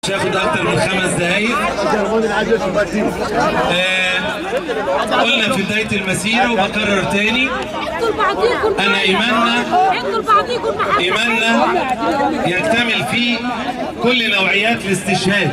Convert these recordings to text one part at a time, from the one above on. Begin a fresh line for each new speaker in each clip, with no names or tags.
مش هاخد اكتر من خمس دقايق آه قلنا في بدايه المسيره وبكرر تاني
انتوا لبعضيكم
أنا إيماننا-
انتوا لبعضيكم محبة
ايماننا يكتمل فيه كل نوعيات الاستشهاد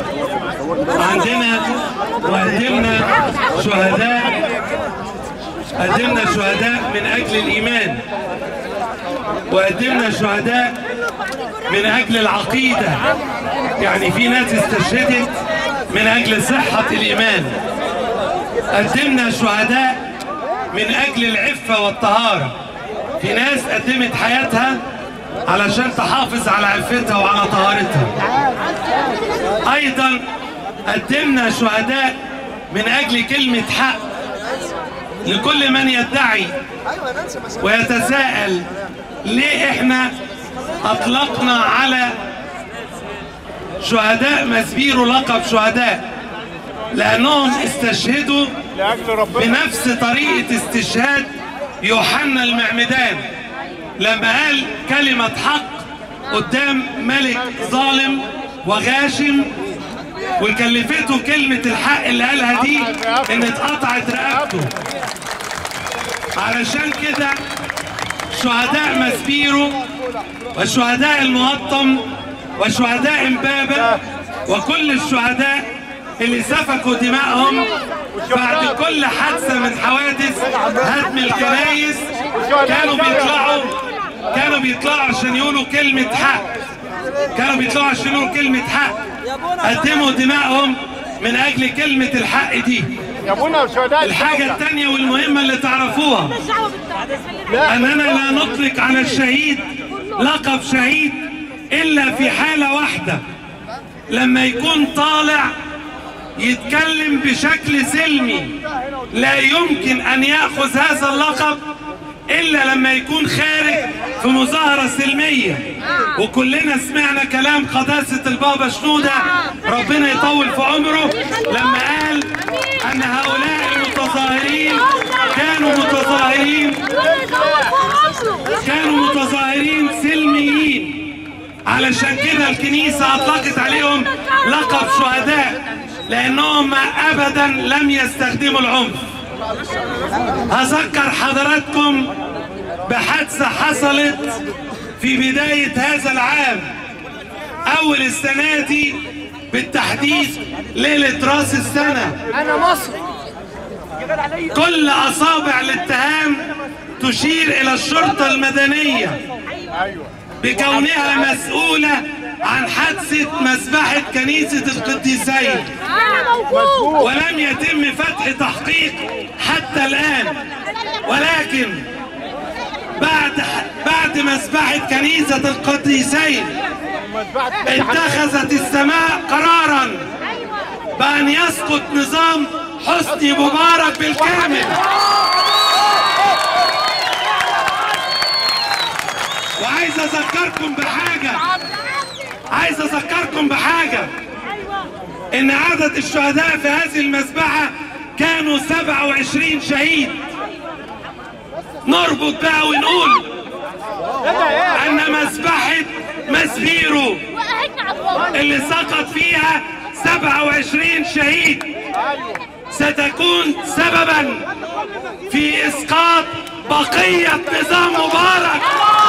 عندنا وقدمنا شهداء قدمنا شهداء من اجل الايمان وقدمنا شهداء من اجل العقيده يعني في ناس استشهدت من اجل صحه الايمان قدمنا شهداء من اجل العفه والطهاره في ناس قدمت حياتها علشان تحافظ على عفتها وعلى طهارتها ايضا قدمنا شهداء من اجل كلمه حق لكل من يدعي ويتساءل ليه احنا اطلقنا على شهداء مسبير لقب شهداء لانهم استشهدوا
لاجل ربنا
بنفس طريقة استشهاد يوحنا المعمدان لما قال كلمة حق قدام ملك ظالم وغاشم وكلفته كلمة الحق اللي قالها دي ان اتقطعت رقبته علشان كده شهداء مسبيرو وشهداء المقطم وشهداء امبابة وكل الشهداء اللي سفكوا دمائهم بعد كل حادثة من حوادث هدم الكنايس كانوا بيطلعوا كانوا بيطلعوا عشان يقولوا كلمة حق كانوا بيطلعوا عشان يقولوا كلمة حق قدموا دمائهم من أجل كلمة الحق دي
يا ابونا وشهداء
الحاجة
الشهداء.
التانية والمهمة اللي تعرفوها
الدعوة بالتعبير
أننا لا نطلق على الشهيد لقب شهيد إلا في حالة واحدة لما يكون طالع يتكلم بشكل سلمي لا يمكن أن يأخذ هذا اللقب إلا لما يكون خارج في مظاهرة سلمية وكلنا سمعنا كلام قداسة البابا شنودة ربنا يطول في عمره لما قال أن هؤلاء المتظاهرين كانوا متظاهرين كانوا متظاهرين سلميين علشان كده الكنيسة أطلقت عليهم لقب شهداء لأنهم أبدا لم يستخدموا العنف أذكر حضراتكم بحادثة حصلت في بداية هذا العام أول السنة دي بالتحديد ليلة رأس السنة
انا مصر
كل أصابع الاتهام تشير إلى الشرطة المدنية بكونها مسؤولة عن حادثة مسبحة كنيسة القديسين
انا موجود
ولم يتم فتح تحقيق حتى الآن ولكن بعد بعد مسبحة كنيسة القديسين اتخذت السماء قرارا بأن يسقط نظام حسني مبارك بالكامل وعايز اذكركم بحاجة عايز اذكركم بحاجة ان عدد الشهداء في هذه المذبحة كانوا 27 شهيد نربط بقى ونقول ان مذبحة مسبيرو
وقعدنا على الفاضي
اللي سقط فيها 27 شهيد ستكون سببا في اسقاط بقية نظام مبارك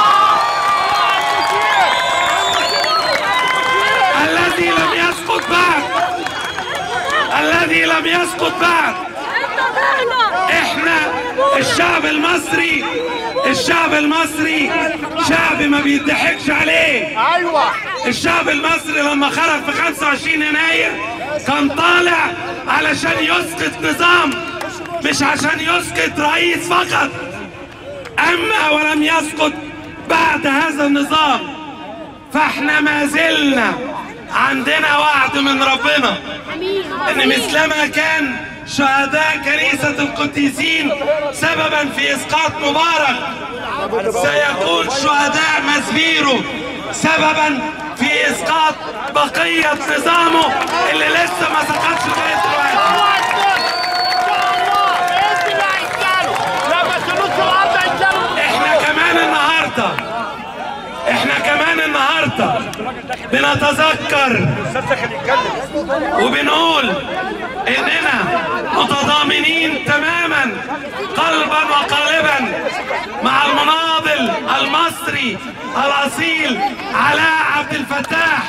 الذي لم يسقط بعد الذي لم يسقط بعد
انتظرنا
احنا الشعب المصري الشعب المصري شعب ما بيضحكش عليه
ايوه
الشعب المصري لما خرج في 25 يناير كان طالع علشان يسقط نظام مش عشان يسقط رئيس فقط اما ولم يسقط بعد هذا النظام فاحنا ما زلنا عندنا وعد من ربنا ان مثلما كان شهداء كنيسة القديسين سببا في اسقاط مبارك سيكون شهداء مسبيرو سببا في اسقاط بقية نظامه اللي لسه ما سقطش لغاية دلوقتي احنا كمان النهارده احنا كمان النهارده بنتذكر وبنقول اننا متضامنين تماما قلبا وقالبا مع المناضل المصري الاصيل علاء عبد الفتاح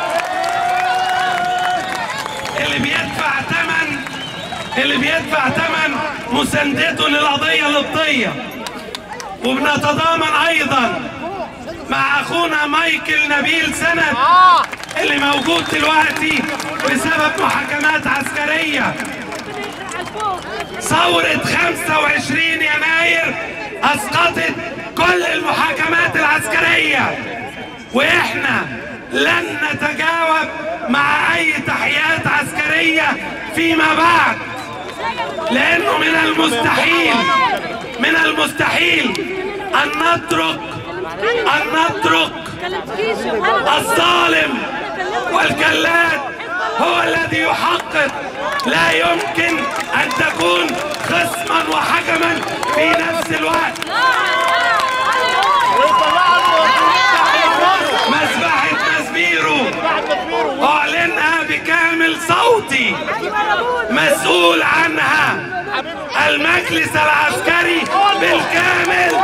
اللي بيدفع ثمن اللي بيدفع ثمن مساندته للقضيه القبطيه وبنتضامن ايضا مع اخونا مايكل نبيل سند اللي موجود دلوقتي بسبب محاكمات عسكريه ثورة 25 يناير أسقطت كل المحاكمات العسكرية وإحنا لن نتجاوب مع أي تحيات عسكرية فيما بعد لأنه من المستحيل من المستحيل أن نترك أن نترك الظالم والجلاد هو الذي يحقق لا يمكن أن تكون خصما وحكما في نفس الوقت مسبحة مسبيرو أعلنها بكامل صوتي مسؤول عنها المجلس العسكري بالكامل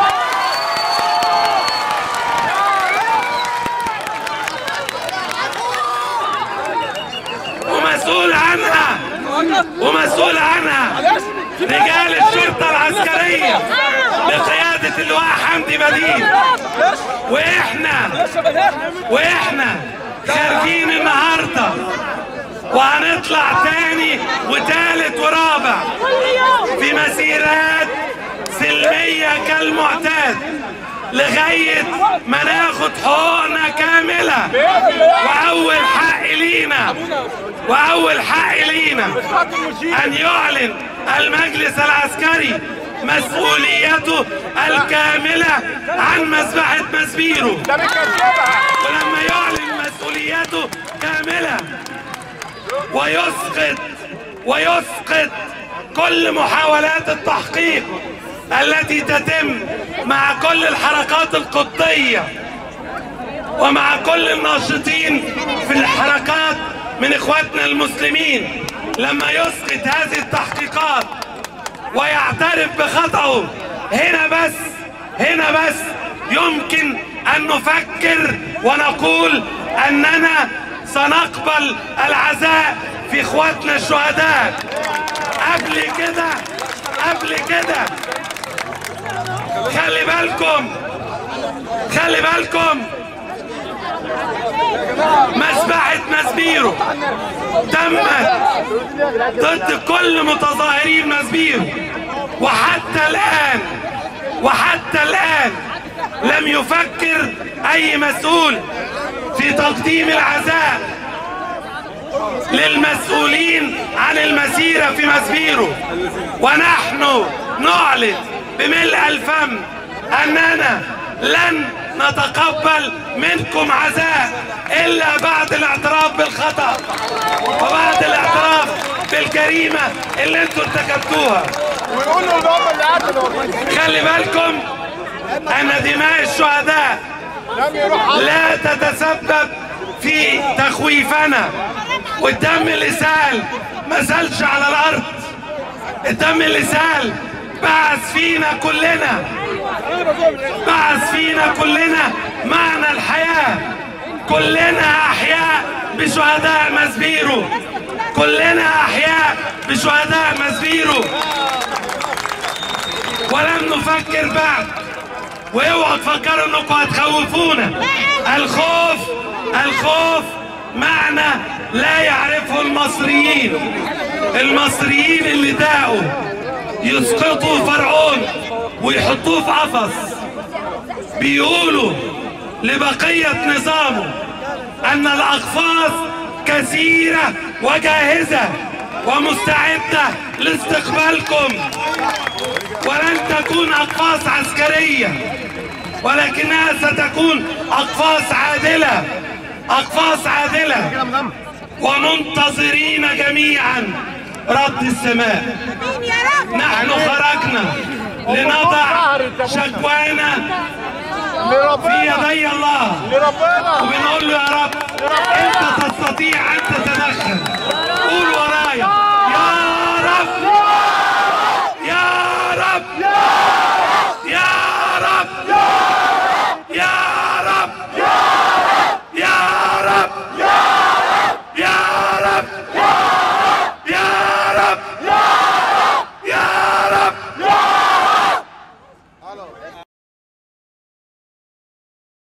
ومسؤول عنها ومسؤول عنها رجال الشرطة العسكرية بقيادة اللواء حمدي بديل واحنا واحنا خارجين النهارده وهنطلع تاني وتالت ورابع في مسيرات سلمية كالمعتاد لغاية ما ناخد حقوقنا كاملة وأول حق لينا وأول حق لينا أن يعلن المجلس العسكري مسؤوليته الكاملة عن مذبحة مسبيرو ولما يعلن مسؤوليته كاملة ويسقط ويسقط كل محاولات التحقيق التي تتم مع كل الحركات القبطية ومع كل الناشطين في الحركات من اخواتنا المسلمين لما يسقط هذه التحقيقات ويعترف بخطأه هنا بس هنا بس يمكن أن نفكر ونقول أننا سنقبل العزاء في إخواتنا الشهداء قبل كده قبل كده خلي بالكم خلي بالكم مسبحة مسبيرو تمت ضد كل متظاهرين مسبيرو وحتى الآن وحتى الآن لم يفكر أي مسؤول في تقديم العزاء للمسؤولين عن المسيرة في مسبيرو ونحن نعلن بملء الفم أننا لن نتقبل منكم عزاء إلا بعد الاعتراف بالخطأ وبعد الاعتراف بالجريمة اللي انتوا ارتكبتوها
ويقولوا ان هم اللي قتلوا
خلي بالكم أن دماء الشهداء
لم يروح
لا تتسبب في تخويفنا والدم اللي سال ما سالش على الارض الدم اللي سال بعث فينا كلنا بعث فينا كلنا معنى الحياة كلنا أحياء بشهداء مسبيرو كلنا أحياء بشهداء مسبيرو ولم نفكر بعد واوعوا تفكروا انكم هتخوفونا الخوف الخوف معنى لا يعرفه المصريين المصريين اللي داقوا يسقطوا فرعون ويحطوه في قفص بيقولوا لبقية نظامه أن الأقفاص كثيرة وجاهزة ومستعدة لاستقبالكم ولن تكون أقفاص عسكرية ولكنها ستكون أقفاص عادلة أقفاص عادلة ومنتظرين جميعا رد السماء نحن خرجنا لنضع شكوانا في
لربنا
يدي الله
لربنا
وبنقول له يا